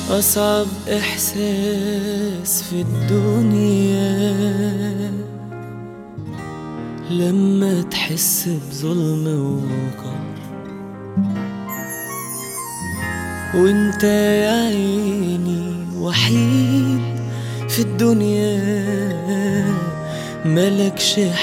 أصعب إحساس في الدنيا لما تحس بظلم وقهر وانت يا عيني وحيد في الدنيا ملكش